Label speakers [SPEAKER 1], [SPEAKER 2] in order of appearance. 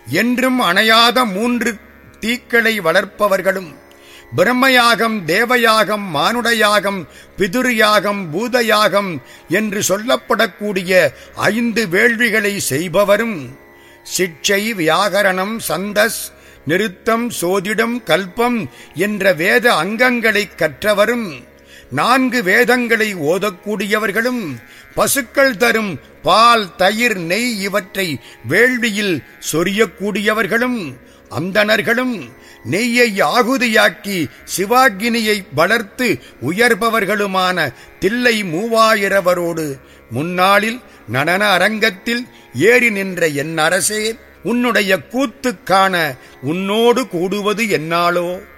[SPEAKER 1] என்றும் அணையாத மூன்று தீக்களை வளர்ப்பவர்களும் பிரம்மயாகம் தேவயாகம் மானுடயாகம் பிதுர்யாகம் பூதயாகம் என்று சொல்லப்படக்கூடிய ஐந்து வேள்விகளை செய்பவரும் சிக்ஷை வியாகரணம் சந்தஸ் நிருத்தம் சோதிடம் கல்பம் என்ற வேத அங்கங்களை கற்றவரும் நான்கு வேதங்களை ஓதக்கூடியவர்களும் பசுக்கள் தரும் பால் தயிர் நெய் இவற்றை வேள்வியில் சொரியக்கூடியவர்களும் அந்தணர்களும் நெய்யை ஆகுதியாக்கி சிவாகினியை வளர்த்து உயர்பவர்களுமான தில்லை மூவாயிரவரோடு முன்னாளில் நடன அரங்கத்தில் ஏறி நின்ற என் அரசே உன்னுடைய கூத்து காண உன்னோடு கூடுவது என்னாலோ